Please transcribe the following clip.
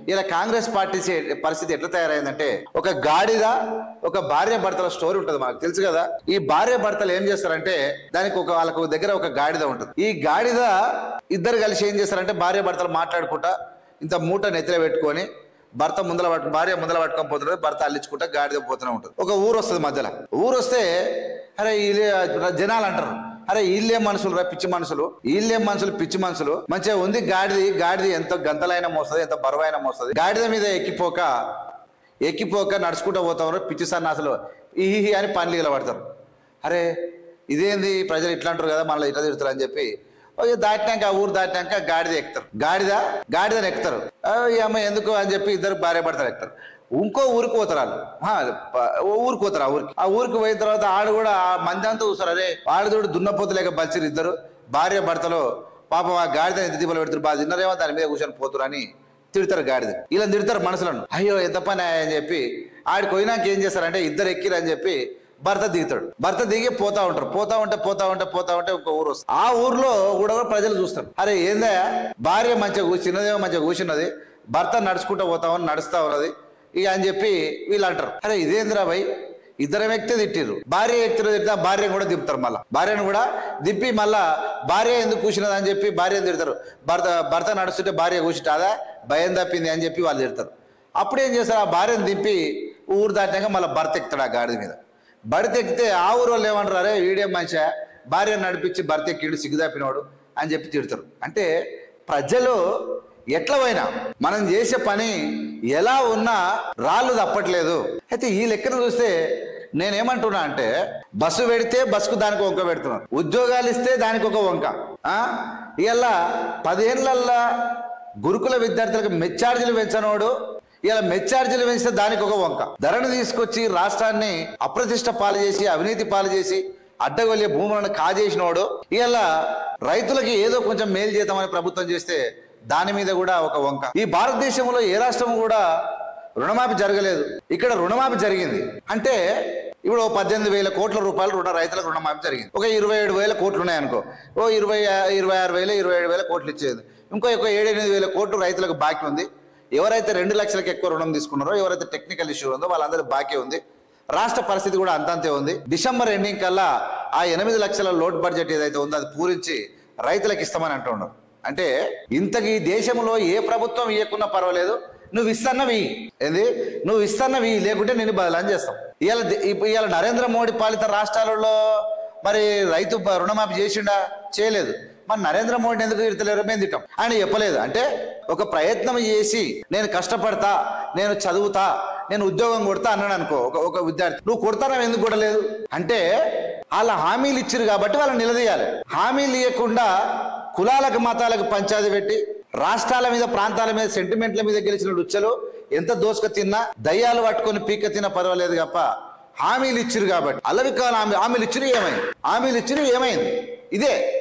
ఇలా కాంగ్రెస్ పార్టీ చే- పరిస్థితి ఎట్లా తయారైందంటే ఒక గాడిద ఒక భార్య భర్తల స్టోరీ ఉంటుంది మనకు తెలుసు కదా ఈ భార్య భర్తలు ఏం చేస్తారంటే దానికి ఒక వాళ్ళకు దగ్గర ఒక గాడిద ఉంటుంది ఈ గాడిద ఇద్దరు కలిసి ఏం చేస్తారంటే భార్య భర్తలు మాట్లాడుకుంటా ఇంత మూట నెత్తిన పెట్టుకొని భర్త ముందల పట్టు భార్య ముందల పట్టుకొని పోతున్నది భర్త అల్లించుకుంటా గాడిద పోతూనే ఉంటుంది ఒక ఊరు వస్తుంది మధ్యలో ఊరు వస్తే అరే వీళ్ళే జనాలు అంటారు అరే వీళ్ళేం మనుషులు రా పిచ్చి మనుషులు వీళ్ళేం మనుషులు పిచ్చి మనుషులు మంచిగా ఉంది గాడిది గాడిది ఎంత గంతలైన మోస్తుంది ఎంత బరువైన మోస్తుంది గాడిద మీద ఎక్కిపోక ఎక్కిపోక నడుచుకుంటూ పోతాం పిచ్చి సన్నాసులు ఈ అని పనులు పడతారు అరే ఇదేంది ప్రజలు ఇట్లా అంటారు కదా మనల్ని ఇట్లా తిడతారు అని చెప్పి ఓ ఇక దాటినాక ఆ ఊరు దాటినాక గాడిద ఎక్కుతారు గాడిద గాడిదని ఎక్కుతారు ఆ, ఈ అమ్మ ఎందుకు అని చెప్పి ఇద్దరు భార్య భర్తలు ఎక్కుతారు ఇంకో ఊరికి పోతారు వాళ్ళు ఆ, ప- ఓ ఊరికి పోతారు ఆ ఊరికి ఆ ఊరికి పోయిన తర్వాత ఆడు కూడా ఆ మంది అంతా చూస్తారు అరే ఆడదోడు దున్నపోతు లేక బలిచిరు ఇద్దరు భార్య భర్తలు పాపం ఆ గాడిద ఎంత దీపాలు పెడతారు బాగా తిన్నారేమో దాని మీద కూర్చొని పోతురు అని తిడతారు గాడిద ఇలా తిడతారు మనసులను అయ్యో ఎంత పని అని చెప్పి ఆడికి పోయినాక ఏం చేస్తారంటే ఇద్దరు ఎక్కిరని చెప్పి భర్త దిగుతాడు భర్త దిగి పోతా ఉంటారు పోతా ఉంటే పోతా ఉంటే పోతా ఉంటే ఒక ఊరు వస్తుంది ఆ ఊర్లో కూడా ప్రజలు చూస్తారు అరే ఏందా భార్య మంచిగా కూర్చున్నదేమో మంచిగా కూర్చున్నది భర్త నడుచుకుంటూ పోతామని నడుస్తా ఉన్నది ఇక అని చెప్పి వీళ్ళు అంటారు అరే ఇదేంద్రా భయ్ ఇద్దరం వ్యక్తి తిట్టిర్రు భార్య వ్యక్తి తిట్టినా భార్యను కూడా దింపుతారు మళ్ళా భార్యను కూడా దింపి మళ్ళా భార్య ఎందుకు కూర్చున్నది అని చెప్పి భార్యను తిడతారు భర్త భర్త నడుస్తుంటే భార్య కూర్చుంటే అదా భయం తప్పింది అని చెప్పి వాళ్ళు తిడతారు అప్పుడు ఏం చేస్తారు ఆ భార్యను దింపి ఊరు దాటినాక మళ్ళీ భర్త ఎక్కుతాడు ఆ గాడిద మీద భర్త ఎక్కితే ఆ ఊరు వాళ్ళు ఏమంటారు అరే వీడియో మనిషా భార్య నడిపించి భర్త ఎక్కిడు సిగ్గుదాపినవాడు అని చెప్పి తిడతారు అంటే ప్రజలు ఎట్ల పోయినా మనం చేసే పని ఎలా ఉన్నా రాళ్ళు తప్పట్లేదు అయితే ఈ లెక్కను చూస్తే నేనేమంటున్నా అంటే బస్సు పెడితే బస్సుకు దానికి వంక పెడుతున్నారు ఉద్యోగాలు ఇస్తే దానికి ఒక వంక ఆ ఇలా పదిహేనులల్లా గురుకుల విద్యార్థులకు మెచ్చార్జీలు పెంచనోడు ఇలా మెచ్చార్జీలు పెంచితే దానికి ఒక వంక ధరను తీసుకొచ్చి రాష్ట్రాన్ని అప్రతిష్ట పాలు చేసి అవినీతి పాలు చేసి అడ్డగొల్లే భూములను కాజేసినోడు ఇలా రైతులకి ఏదో కొంచెం మేలు చేద్దామని ప్రభుత్వం చేస్తే దాని మీద కూడా ఒక వంక ఈ భారతదేశంలో ఏ రాష్ట్రం కూడా రుణమాఫీ జరగలేదు ఇక్కడ రుణమాఫీ జరిగింది అంటే ఇప్పుడు ఓ పద్దెనిమిది వేల కోట్ల రూపాయలు రుణ రైతులకు రుణమాఫీ జరిగింది ఒక ఇరవై ఏడు వేల కోట్లు ఉన్నాయనుకో ఓ ఇరవై ఇరవై ఆరు వేలు ఇరవై ఏడు వేల కోట్లు ఇచ్చేది ఇంకో ఒక ఏడు ఎనిమిది వేల కోట్లు రైతులకు బాకీ ఉంది ఎవరైతే రెండు లక్షలకు ఎక్కువ రుణం తీసుకున్నారో ఎవరైతే టెక్నికల్ ఇష్యూ ఉందో వాళ్ళందరూ బాకీ ఉంది రాష్ట్ర పరిస్థితి కూడా అంతంతే ఉంది డిసెంబర్ ఎండింగ్ కల్లా ఆ ఎనిమిది లక్షల లోడ్ బడ్జెట్ ఏదైతే ఉందో అది పూరించి రైతులకు ఇస్తామని అంటున్నారు అంటే ఇంతకీ ఈ దేశంలో ఏ ప్రభుత్వం ఇవ్వకున్నా పర్వాలేదు నువ్వు ఇస్తన్నవి ఏంది నువ్వు ఇస్తన్నవి లేకుంటే నేను బదలాన్ని చేస్తాం ఇవాళ ఇవాళ నరేంద్ర మోడీ పాలిత రాష్ట్రాలలో మరి రైతు బ- రుణమాఫీ చేసిండా చేయలేదు మరి నరేంద్ర మోడీని ఎందుకు తిడతలేరు మేము తిట్టాం ఆయన చెప్పలేదు అంటే ఒక ప్రయత్నం చేసి నేను కష్టపడతా నేను చదువుతా నేను ఉద్యోగం కొడతా అన్నాడు అనుకో ఒక ఒక విద్యార్థి నువ్వు కొడతానని ఎందుకు కొడలేదు అంటే వాళ్ళ హామీలు ఇచ్చిరు కాబట్టి వాళ్ళని నిలదీయాలి హామీలు ఇవ్వకుండా కులాలకు మతాలకు పంచాయతీ పెట్టి రాష్ట్రాల మీద ప్రాంతాల మీద సెంటిమెంట్ల మీద గెలిచిన రుచ్చలు ఎంత దోసుక తిన్నా దయ్యాలు పట్టుకొని పీక తిన్నా పర్వాలేదు తప్ప హామీలు ఇచ్చిరు కాబట్టి అల్లరికాల హామీ హామీలు ఇచ్చిరు ఏమైంది హామీలు ఇచ్చిరు ఏమైంది ఇదే